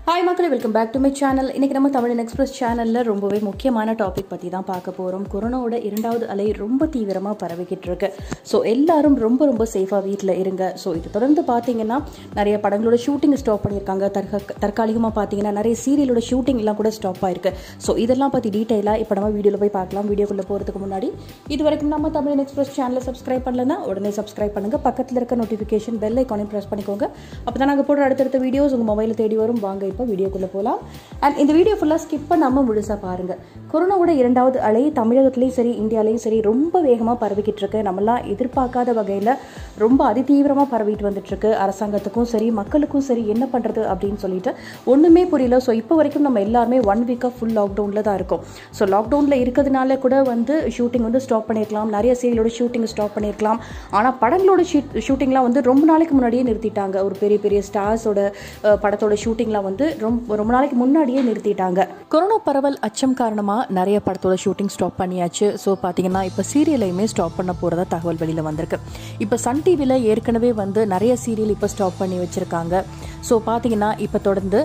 hi மக்களே welcome back to my channel இன்றைக்கி நம்ம தமிழன் எக்ஸ்பிரஸ் சேனலில் ரொம்பவே முக்கியமான டாபிக் பற்றி தான் பார்க்க போகிறோம் கொரோனாவோட இரண்டாவது அலை ரொம்ப தீவிரமாக பரவிக்கிட்டு இருக்கு ஸோ எல்லாரும் ரொம்ப ரொம்ப சேஃபாக வீட்டில் இருங்க ஸோ இது தொடர்ந்து பார்த்தீங்கன்னா நிறைய படங்களோட ஷூட்டிங் ஸ்டாப் பண்ணியிருக்காங்க தற்க தற்காலிகமாக பார்த்தீங்கன்னா நிறைய சீரியலோட ஷூட்டிங் எல்லாம் கூட ஸ்டாப் ஆயிருக்கு ஸோ இதெல்லாம் பற்றி டீட்டெயிலாக இப்போ நம்ம வீடியோவில் போய் பார்க்கலாம் வீடியோக்குள்ளே போகிறதுக்கு முன்னாடி இது வரைக்கும் நம்ம தமிழன் எக்ஸ்பிரஸ் சேனலை சப்ஸ்கிரைப் பண்ணலன்னா உடனே சப்ஸ்கிரைப் பண்ணுங்கள் பக்கத்தில் இருக்க நோட்டிஃபிகேஷன் பெல் ஐக்கானையும் ப்ரெஸ் பண்ணிக்கோங்க அப்போ தான் நாங்கள் போடுற அடுத்தடுத்த வீடியோஸ் உங்கள் மொபைலில் தேடி வரும் வாங்க இப்போ வீடியோக்குள்ளே போகலாம் அண்ட் இந்த வீடியோ ஃபுல்லாக ஸ்கிப் பண்ணாமல் முழுசாக பாருங்கள் கொரோனாவோட இரண்டாவது அலை தமிழகத்துலேயும் சரி இந்தியாலையும் சரி ரொம்ப வேகமாக பரவிக்கிட்டு இருக்கு நம்மளாம் எதிர்பார்க்காத வகையில் ரொம்ப அதிதீவிரமாக பரவிட்டு வந்துட்டு இருக்கு அரசாங்கத்துக்கும் சரி மக்களுக்கும் சரி என்ன பண்ணுறது அப்படின்னு சொல்லிட்டு ஒன்றுமே புரியல ஸோ இப்போ வரைக்கும் நம்ம எல்லாருமே ஒன் வீக்காக ஃபுல் லாக்டவுனில் தான் இருக்கோம் ஸோ லாக்டவுனில் இருக்கிறதுனால கூட வந்து ஷூட்டிங் வந்து ஸ்டாப் பண்ணியிருக்கலாம் நிறைய சீரியலோட ஷூட்டிங் ஸ்டாப் பண்ணியிருக்கலாம் ஆனால் படங்களோட ஷூட் ஷூட்டிங்லாம் வந்து ரொம்ப நாளைக்கு முன்னாடியே நிறுத்திட்டாங்க ஒரு பெரிய பெரிய ஸ்டார்ஸோட அஹ், படத்தோட ஷூட்டிங்லாம் வந்து ரொம்ப ரொம்ப நாளைக்கு முன்னாடியே நிறுத்திட்டாங்க கொரோனா பரவல் அச்சம் காரணமாக நிறைய படத்தோட ஷூட்டிங் ஸ்டாப் பண்ணியாச்சு ஸோ பார்த்தீங்கன்னா இப்போ சீரியலையுமே ஸ்டாப் பண்ண போகிறதா தகவல் வெளியில் வந்திருக்கு இப்போ சன் டிவியில் ஏற்கனவே வந்து நிறைய சீரியல் இப்போ ஸ்டாப் பண்ணி வச்சுருக்காங்க ஸோ பார்த்தீங்கன்னா இப்போ தொடர்ந்து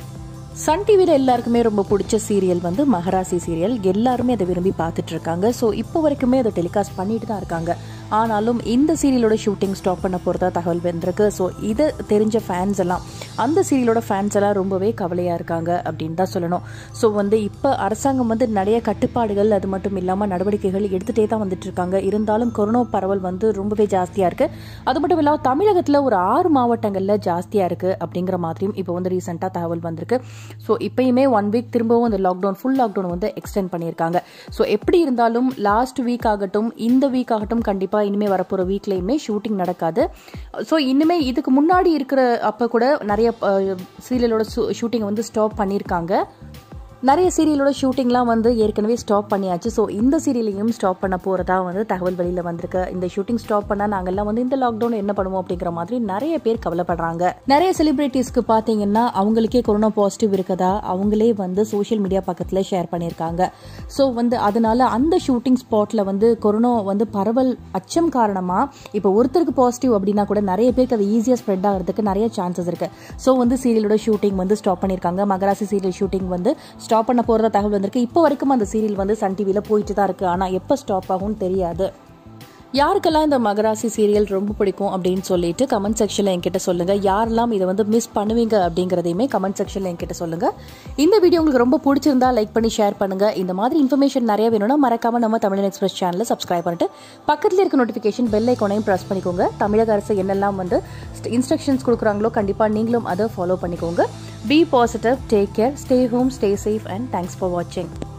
சன் டிவியில் எல்லாருக்குமே ரொம்ப பிடிச்ச சீரியல் வந்து மகராசி சீரியல் எல்லாருமே அதை விரும்பி பார்த்துட்டு இருக்காங்க ஸோ இப்போ வரைக்குமே அதை டெலிகாஸ்ட் பண்ணிட்டு தான் இருக்காங்க ஆனாலும் இந்த சீரியலோட ஷூட்டிங் ஸ்டாப் பண்ண போகிறதா தகவல் வந்திருக்கு ஸோ இதை தெரிஞ்ச ஃபேன்ஸ் எல்லாம் அந்த சீரியலோட ஃபேன்ஸ் எல்லாம் ரொம்பவே கவலையாக இருக்காங்க அப்படின்னு தான் சொல்லணும் ஸோ வந்து இப்போ அரசாங்கம் வந்து நிறைய கட்டுப்பாடுகள் அது மட்டும் இல்லாமல் நடவடிக்கைகள் எடுத்துகிட்டே தான் வந்துட்டு இருக்காங்க இருந்தாலும் கொரோனா பரவல் வந்து ரொம்பவே ஜாஸ்தியாக இருக்குது அது மட்டும் இல்லாமல் தமிழகத்தில் ஒரு ஆறு மாவட்டங்களில் ஜாஸ்தியாக இருக்குது அப்படிங்கிற மாதிரியும் இப்போ வந்து ரீசெண்டாக தகவல் வந்திருக்கு ஸோ இப்பயுமே ஒன் வீக் திரும்பவும் அந்த லாக்டவுன் ஃபுல் லாக்டவுன் வந்து எக்ஸ்டெண்ட் பண்ணியிருக்காங்க ஸோ எப்படி இருந்தாலும் லாஸ்ட் வீக் ஆகட்டும் இந்த வீக் ஆகட்டும் கண்டிப்பாக இனிமேல் வரப்போகிற வீக்லேயுமே ஷூட்டிங் நடக்காது ஸோ இனிமே இதுக்கு முன்னாடி இருக்கிற அப்போ கூட நிறைய சீரியலோட ஷூட்டிங் வந்து ஸ்டாப் பண்ணியிருக்காங்க நிறைய சீரியலோட ஷூட்டிங்லாம் வந்து ஏற்கனவே ஸ்டாப் பண்ணியாச்சு ஸோ இந்த சீரியலையும் ஸ்டாப் பண்ண போகிறதா வந்து தகவல் வெளியில் வந்திருக்கு இந்த ஷூட்டிங் ஸ்டாப் பண்ணால் நாங்கள்லாம் வந்து இந்த லாக்டவுன் என்ன பண்ணுவோம் அப்படிங்கிற மாதிரி நிறைய பேர் கவலைப்படுறாங்க நிறைய செலிபிரிட்டிஸ்க்கு பார்த்தீங்கன்னா அவங்களுக்கே கொரோனா பாசிட்டிவ் இருக்கதா அவங்களே வந்து சோஷியல் மீடியா பக்கத்தில் ஷேர் பண்ணியிருக்காங்க ஸோ வந்து அதனால அந்த ஷூட்டிங் ஸ்பாட்டில் வந்து கொரோனா வந்து பரவல் அச்சம் காரணமாக இப்போ ஒருத்தருக்கு பாசிட்டிவ் அப்படின்னா கூட நிறைய பேருக்கு அது ஈஸியாக ஸ்ப்ரெட் ஆகிறதுக்கு நிறைய சான்சஸ் இருக்கு ஸோ வந்து சீரியலோட ஷூட்டிங் வந்து ஸ்டாப் பண்ணியிருக்காங்க மகராசி சீரியல் ஷூட்டிங் வந்து ஸ்டாப் பண்ண போகிறதா தகவல் வந்திருக்கு இப்போ வரைக்கும் அந்த சீரியல் வந்து சன் டிவியில் போயிட்டு தான் இருக்குது ஆனால் எப்போ ஸ்டாப் ஆகும்னு தெரியாது யாருக்கெல்லாம் இந்த மகராசி சீரியல் ரொம்ப பிடிக்கும் அப்படின்னு சொல்லிட்டு கமெண்ட் செக்ஷனில் என்கிட்ட சொல்லுங்க யாரெல்லாம் இதை வந்து மிஸ் பண்ணுவீங்க அப்படிங்கிறதையுமே கமெண்ட் செக்ஷனில் என்கிட்ட சொல்லுங்க இந்த வீடியோ உங்களுக்கு ரொம்ப பிடிச்சிருந்தா லைக் பண்ணி ஷேர் பண்ணுங்க இந்த மாதிரி இன்ஃபர்மேஷன் நிறைய வேணும்னா மறக்காம நம்ம தமிழன் எக்ஸ்பிரஸ் சேனலை சப்ஸ்கிரைப் பண்ணிட்டு பக்கத்தில் இருக்க நோட்டிஃபிகேஷன் பெல் ஐக்கோனையும் ப்ரெஸ் பண்ணிக்கோங்க தமிழக அரசு என்னெல்லாம் வந்து இன்ஸ்ட்ரக்ஷன்ஸ் கொடுக்குறாங்களோ கண்டிப்பாக நீங்களும் அதை ஃபாலோ பண்ணிக்கோங்க be positive take care stay home stay safe and thanks for வாட்சிங்